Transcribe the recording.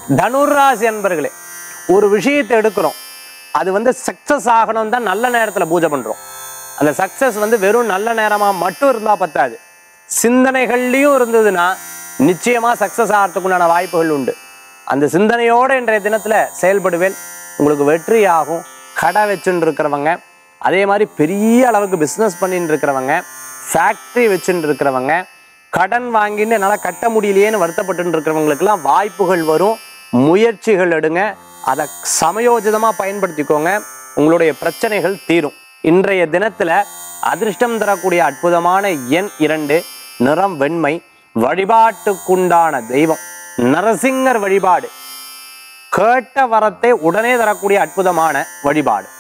தனுராசி அன்பர்களே ஒரு விஷயத்தை எடுக்கிறோம் அது வந்து சக்சஸ் ஆகணும் தான் நல்ல நேரத்தில் பூஜை பண்றோம் அந்த சக்சஸ் வந்து வெறும் நல்ல நேரமா மட்டும் இருந்தா பத்தாது சிந்தனைகள்லையும் இருந்ததுன்னா நிச்சயமா சக்சஸ் ஆகிறதுக்குண்டான வாய்ப்புகள் உண்டு அந்த சிந்தனையோட இன்றைய தினத்துல செயல்படுவேன் உங்களுக்கு வெற்றி ஆகும் கடை வச்சுட்டு இருக்கிறவங்க அதே மாதிரி பெரிய அளவுக்கு பிஸ்னஸ் பண்ணிட்டு இருக்கிறவங்க ஃபேக்ட்ரி வச்சுட்டு இருக்கிறவங்க கடன் வாங்கின்னு என்னால் கட்ட முடியலையேன்னு வருத்தப்பட்டு இருக்கிறவங்களுக்கெல்லாம் வாய்ப்புகள் வரும் முயற்சிகள் எடுங்க அதை சமயோஜிதமாக பயன்படுத்திக்கோங்க உங்களுடைய பிரச்சனைகள் தீரும் இன்றைய தினத்துல அதிர்ஷ்டம் தரக்கூடிய அற்புதமான எண் இரண்டு நிறம் வெண்மை வழிபாட்டுக்குண்டான தெய்வம் நரசிங்கர் வழிபாடு கேட்ட வரத்தை உடனே தரக்கூடிய அற்புதமான வழிபாடு